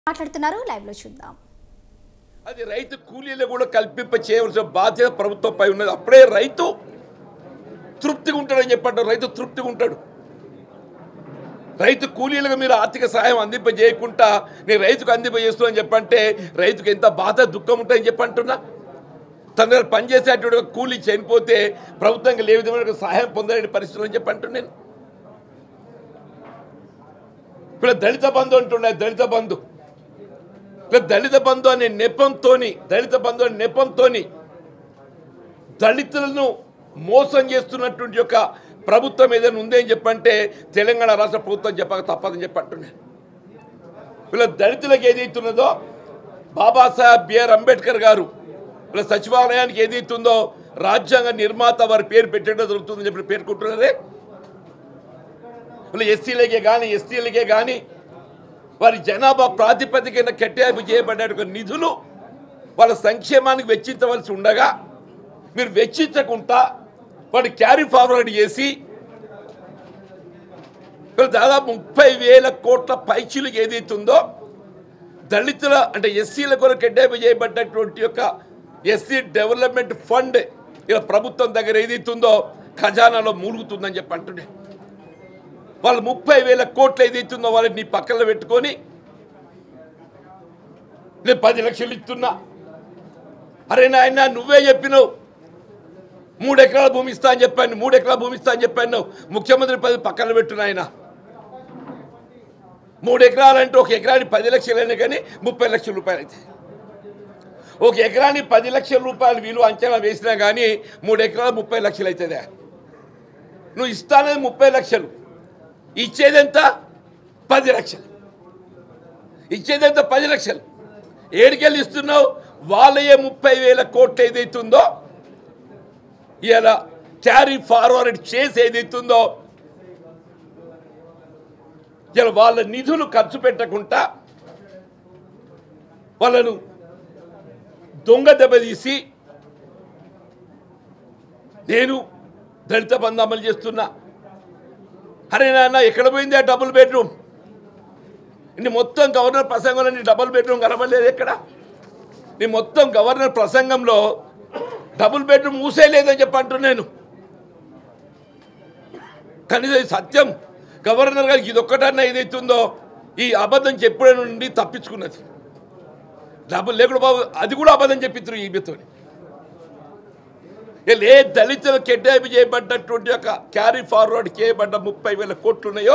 మాట్లాడుతున్నారు లైవ్ లో చూద్దాం అది రైతు కూలీలు కూడా కల్పింప చేయవలసిన బాధ్యత ప్రభుత్వంపై ఉన్నది అప్పుడే రైతు తృప్తిగా ఉంటాడని చెప్పంటారు రైతు తృప్తిగా ఉంటాడు రైతు కూలీలకు మీరు ఆర్థిక సహాయం అందింపజేయకుండా నేను రైతుకు అందింపజేస్తున్నాను చెప్పంటే రైతుకు ఎంత బాధ దుఃఖం ఉంటుందని చెప్పంటున్నా తన దగ్గర పనిచేసేటువంటి ఒక కూలీ చనిపోతే ప్రభుత్వంగా ఏ విధమైన సహాయం పొందలేని పరిస్థితులు అని చెప్పంటున్నాను నేను ఇప్పుడు దళిత బంధు అంటుండే దళిత బంధు ఇప్పుడు దళిత బంధు అనే నెపంతోని దళిత బంధు అనే నెపంతోని దళితులను మోసం చేస్తున్నటువంటి యొక్క ప్రభుత్వం ఏదైనా ఉందని చెప్పంటే తెలంగాణ రాష్ట్ర ప్రభుత్వం చెప్పక తప్పదని చెప్పి అంటున్నాను వీళ్ళ దళితులకు ఏదైతున్నదో బాబాసాహెబ్ బిఆర్ అంబేద్కర్ గారు వీళ్ళ సచివాలయానికి ఏదైతుందో రాజ్యాంగ నిర్మాత వారి పేరు పెట్టడం జరుగుతుందని చెప్పి పేర్కొంటున్నారే వీళ్ళు ఎస్సీలకే కానీ ఎస్టీలకే కానీ వారి జనాభా ప్రాతిపదికన కేటాయింపు చేయబడ్డ ఒక నిధులు వాళ్ళ సంక్షేమానికి వెచ్చించవలసి ఉండగా మీరు వెచ్చించకుండా వాటి క్యారీ ఫార్వర్డ్ చేసి వీళ్ళు దాదాపు ముప్పై వేల కోట్ల పైచీలకు ఏదైతుందో దళితుల అంటే ఎస్సీల కొరకు కేటాయింపు చేయబడ్డటువంటి యొక్క ఎస్సీ డెవలప్మెంట్ ఫండ్ ఇలా ప్రభుత్వం దగ్గర ఏదైతుందో ఖజానాలో మూలుగుతుందని చెప్పి అంటుండే వాళ్ళు ముప్పై వేల కోట్లు ఏదైతుందో వాళ్ళని నీ పక్కన పెట్టుకొని నేను పది లక్షలు ఇస్తున్నా అరే నాయన నువ్వే చెప్పినావు మూడు ఎకరాల భూమి ఇస్తా అని చెప్పాను మూడు ఎకరాల భూమి ఇస్తా అని చెప్పాను ముఖ్యమంత్రి పది పక్కన పెట్టు ఆయన మూడు ఎకరాలంటే ఒక ఎకరానికి పది లక్షలైనా కానీ ముప్పై లక్షల రూపాయలు అవుతాయి ఒక ఎకరానికి పది లక్షల రూపాయలు విలువ అంచనా వేసినా కానీ మూడు ఎకరాలు ముప్పై లక్షలు అవుతుందా నువ్వు ఇస్తానది ముప్పై లక్షలు ఇచ్చేదెంత పది లక్షలు ఇచ్చేదెంత పది లక్షలు ఏడికెళ్ళి ఇస్తున్నావు వాళ్ళయే ముప్పై వేల కోట్లు ఏదైతుందో ఇలా క్యారీ ఫార్వర్డ్ చేసి ఏదైతుందో ఇలా వాళ్ళ నిధులు ఖర్చు పెట్టకుండా వాళ్ళను దొంగ దెబ్బతీసి నేను దళిత బంధు అమలు చేస్తున్నా అరే నాన్న ఎక్కడ పోయింది ఆ డబుల్ బెడ్రూమ్ నీ మొత్తం గవర్నర్ ప్రసంగంలో నీ డబుల్ బెడ్రూమ్ కనబడలేదు ఎక్కడ నీ మొత్తం గవర్నర్ ప్రసంగంలో డబుల్ బెడ్రూమ్ ఊసేయలేదని చెప్పి అంటున్నాను కనీసం ఇది సత్యం గవర్నర్ గారికి ఇది ఒక్కటన్నా ఏదైతుందో ఈ అబద్ధం చెప్పడం నుండి తప్పించుకున్నది డబుల్ లేకుండా బాబు అది కూడా అబద్ధం చెప్పించారు ఈమెతో ఏ దళితులు కేటాయింపు చేయబడ్డటువంటి యొక్క క్యారీ ఫార్వర్డ్ చేయబడ్డ ముప్పై వేల కోట్లు ఉన్నాయో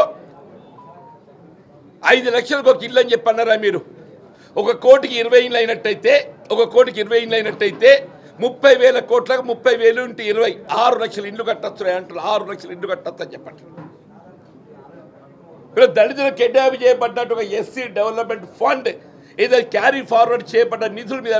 ఐదు లక్షలకు ఒక ఇల్లు అని చెప్పన్నారా మీరు ఒక కోటికి ఇరవై ఇళ్ళు అయినట్టయితే ఒక కోటికి ఇరవై ఇళ్ళు అయినట్టయితే ముప్పై వేల కోట్లకు ముప్పై వేలు ఇంటి ఇరవై ఆరు లక్షల ఇల్లు కట్టచ్చు అంటారు ఆరు లక్షల ఇల్లు కట్టచ్చు అని చెప్పండి ఇప్పుడు దళితులు కేటాయింపు చేయబడ్డట్టు ఒక ఎస్సీ డెవలప్మెంట్ ఫండ్ ఏదో క్యారీ ఫార్వర్డ్ చేయబడ్డ నిధుల మీద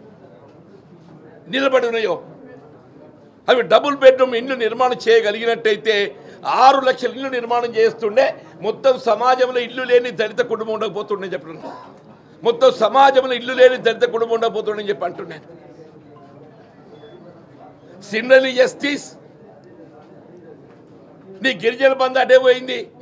నిలబడి ఉన్నాయో అవి డబుల్ బెడ్రూమ్ ఇల్లు నిర్మాణం చేయగలిగినట్టయితే ఆరు లక్షల ఇల్లు నిర్మాణం చేస్తుండే మొత్తం సమాజంలో ఇల్లు లేని దళిత కుటుంబం ఉండకపోతుండే చెప్తున్నాను మొత్తం సమాజంలో ఇల్లు లేని దళిత కుటుంబం ఉండకపోతుండే చెప్పి అంటున్నాను సిన్నలి జస్టిస్ నీ గిరిజన బంధు అడే పోయింది